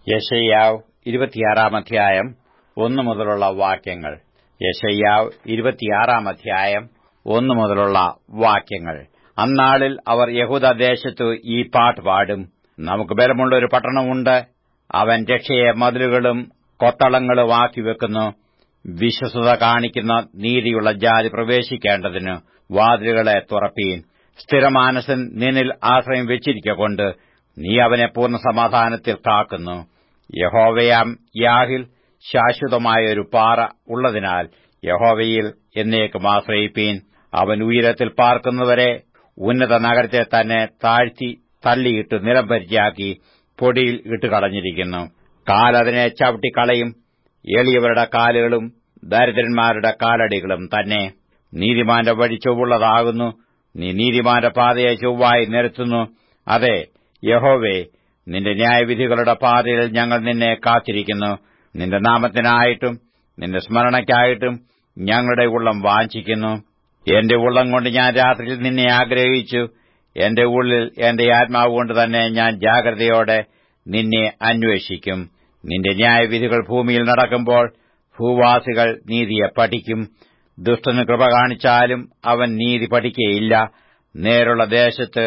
യശയ്യാവ് ഇരുപത്തിയാറാം അധ്യായം ഒന്നു മുതലുള്ള വാക്യങ്ങൾ യശയ്യാവ് ഇരുപത്തിയാറാം അധ്യായം ഒന്നു മുതലുള്ള വാക്യങ്ങൾ അന്നാളിൽ അവർ യഹൂദദേശത്ത് ഈ പാട്ട് പാടും നമുക്ക് ബലമുള്ള ഒരു പട്ടണമുണ്ട് അവൻ രക്ഷയെ മതിലുകളും കൊത്തളങ്ങളും ആക്കി വെക്കുന്നു വിശ്വസത കാണിക്കുന്ന നീതിയുള്ള ജാതി പ്രവേശിക്കേണ്ടതിന് വാതിലുകളെ തുറപ്പീൻ സ്ഥിരമാനസൻ നിന്നിൽ ആശ്രയം വെച്ചിരിക്കൊണ്ട് നീ അവനെ പൂർണ്ണ സമാധാനത്തിൽ കാക്കുന്നു യഹോവയാം യാഹിൽ ശാശ്വതമായ ഒരു പാറ ഉള്ളതിനാൽ യഹോവയിൽ എന്നേക്കും ആശ്രയിപ്പീൻ അവൻ ഉയരത്തിൽ പാർക്കുന്നവരെ ഉന്നത നഗരത്തെ തന്നെ താഴ്ത്തി തള്ളിയിട്ട് നിലംപരിച്ചാക്കി പൊടിയിൽ ഇട്ടുകളഞ്ഞിരിക്കുന്നു കാലതിനെ ചവിട്ടിക്കളയും എളിയവരുടെ കാലുകളും ദരിദ്രന്മാരുടെ കാലടികളും തന്നെ നീതിമാന്റെ വഴി ചൊവ്വുള്ളതാകുന്നു നീ നീതിമാന്റെ പാതയെ ചൊവ്വായി നിരത്തുന്നു അതെ യഹോവേ നിന്റെ ന്യായവിധികളുടെ പാതയിൽ ഞങ്ങൾ നിന്നെ കാത്തിരിക്കുന്നു നിന്റെ നാമത്തിനായിട്ടും നിന്റെ സ്മരണയ്ക്കായിട്ടും ഞങ്ങളുടെ ഉള്ളം വാഞ്ചിക്കുന്നു എന്റെ ഉള്ളം കൊണ്ട് ഞാൻ രാത്രിയിൽ നിന്നെ ആഗ്രഹിച്ചു എന്റെ ഉള്ളിൽ എന്റെ ആത്മാവ് കൊണ്ട് തന്നെ ഞാൻ ജാഗ്രതയോടെ നിന്നെ അന്വേഷിക്കും നിന്റെ ന്യായവിധികൾ ഭൂമിയിൽ നടക്കുമ്പോൾ ഭൂവാസികൾ നീതിയെ പഠിക്കും ദുഷ്ടന് കൃപ കാണിച്ചാലും അവൻ നീതി പഠിക്കുകയില്ല നേരുള്ള ദേശത്ത്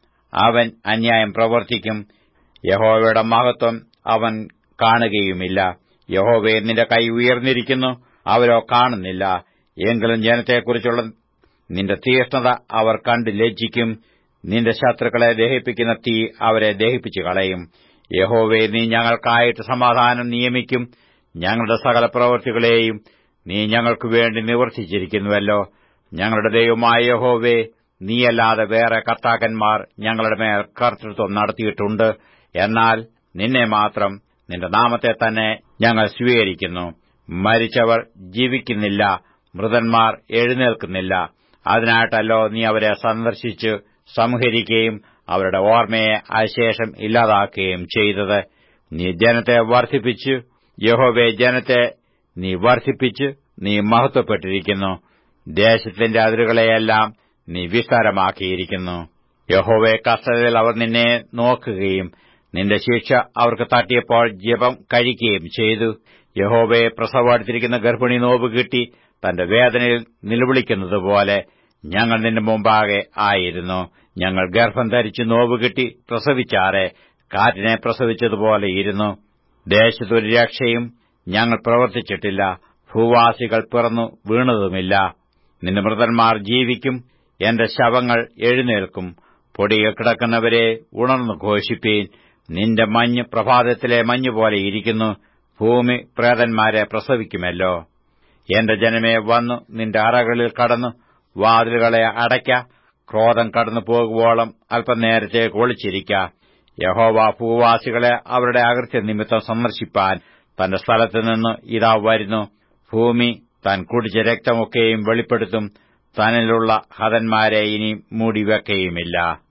അവൻ അന്യായം പ്രവർത്തിക്കും യഹോവയുടെ മഹത്വം അവൻ കാണുകയുമില്ല യഹോവയെ നിന്റെ കൈ ഉയർന്നിരിക്കുന്നു അവരോ കാണുന്നില്ല എങ്കിലും ജനത്തെക്കുറിച്ചുള്ള നിന്റെ തീഷ്ണത അവർ കണ്ട് ലജ്ജിക്കും നിന്റെ ശത്രുക്കളെ ദഹിപ്പിക്കുന്ന തീ അവരെ ദഹിപ്പിച്ചു കളയും യഹോവെ നീ ഞങ്ങൾക്കായിട്ട് സമാധാനം നിയമിക്കും ഞങ്ങളുടെ സകല പ്രവൃത്തികളെയും നീ ഞങ്ങൾക്കു വേണ്ടി നിവർത്തിച്ചിരിക്കുന്നുവല്ലോ ഞങ്ങളുടെ ദൈവമായ യഹോവേ നീയല്ലാതെ വേറെ കർത്താക്കന്മാർ ഞങ്ങളുടെ മേൽ കർത്തൃത്വം നടത്തിയിട്ടുണ്ട് എന്നാൽ നിന്നെ മാത്രം നിന്റെ നാമത്തെ തന്നെ ഞങ്ങൾ സ്വീകരിക്കുന്നു മരിച്ചവർ ജീവിക്കുന്നില്ല മൃതന്മാർ എഴുന്നേൽക്കുന്നില്ല അതിനായിട്ടല്ലോ നീ അവരെ സന്ദർശിച്ച് സംഹരിക്കുകയും അവരുടെ ഓർമ്മയെ അശേഷം ഇല്ലാതാക്കുകയും ചെയ്തത് നീ ജനത്തെ വർദ്ധിപ്പിച്ച് യഹോവെ ജനത്തെ നീ വർദ്ധിപ്പിച്ച് നീ മഹത്വപ്പെട്ടിരിക്കുന്നു ദേശത്തിന്റെ അതിരുകളെയെല്ലാം നീ വിസ്താരമാക്കിയിരിക്കുന്നു യഹോവെ കഷ്ടതയിൽ അവർ നിന്നെ നോക്കുകയും നിന്റെ ശിക്ഷ അവർക്ക് തട്ടിയപ്പോൾ ജപം കഴിക്കുകയും ചെയ്തു യഹോവയെ പ്രസവമെടുത്തിരിക്കുന്ന ഗർഭിണി നോവ് കിട്ടി തന്റെ വേദനയിൽ നിലവിളിക്കുന്നതുപോലെ ഞങ്ങൾ നിന്റെ മുമ്പാകെ ആയിരുന്നു ഞങ്ങൾ ഗർഭം ധരിച്ച് നോവ് കിട്ടി പ്രസവിച്ചാറെ കാറ്റിനെ പ്രസവിച്ചതുപോലെ ഇരുന്നു ദേശത്തൊരു രക്ഷയും ഞങ്ങൾ പ്രവർത്തിച്ചിട്ടില്ല ഭൂവാസികൾ പിറന്നു വീണതുമില്ല നിന്റെ മൃതന്മാർ ജീവിക്കും എന്റെ ശവങ്ങൾ എഴുന്നേൽക്കും പൊടിയിൽ കിടക്കുന്നവരെ ഉണർന്നു ഘോഷിപ്പീൻ നിന്റെ മഞ്ഞ് പ്രഭാതത്തിലെ മഞ്ഞുപോലെ ഇരിക്കുന്നു ഭൂമി പ്രേതന്മാരെ പ്രസവിക്കുമല്ലോ എന്റെ ജനമേ വന്നു നിന്റെ അറകളിൽ കടന്നു വാതിലുകളെ അടയ്ക്ക ക്രോധം കടന്നു പോകുവോളം അല്പനേരത്തേക്ക് ഒളിച്ചിരിക്ക യഹോവ ഭൂവാസികളെ അവരുടെ അകൃത്യ നിമിത്തം സന്ദർശിപ്പാൻ തന്റെ സ്ഥലത്തുനിന്ന് ഇതാ വരുന്നു ഭൂമി താൻ കുടിച്ച രക്തമൊക്കെയും വെളിപ്പെടുത്തും തന്നിലുള്ള ഹതന്മാരെ ഇനി മൂടിവെക്കയുമില്ല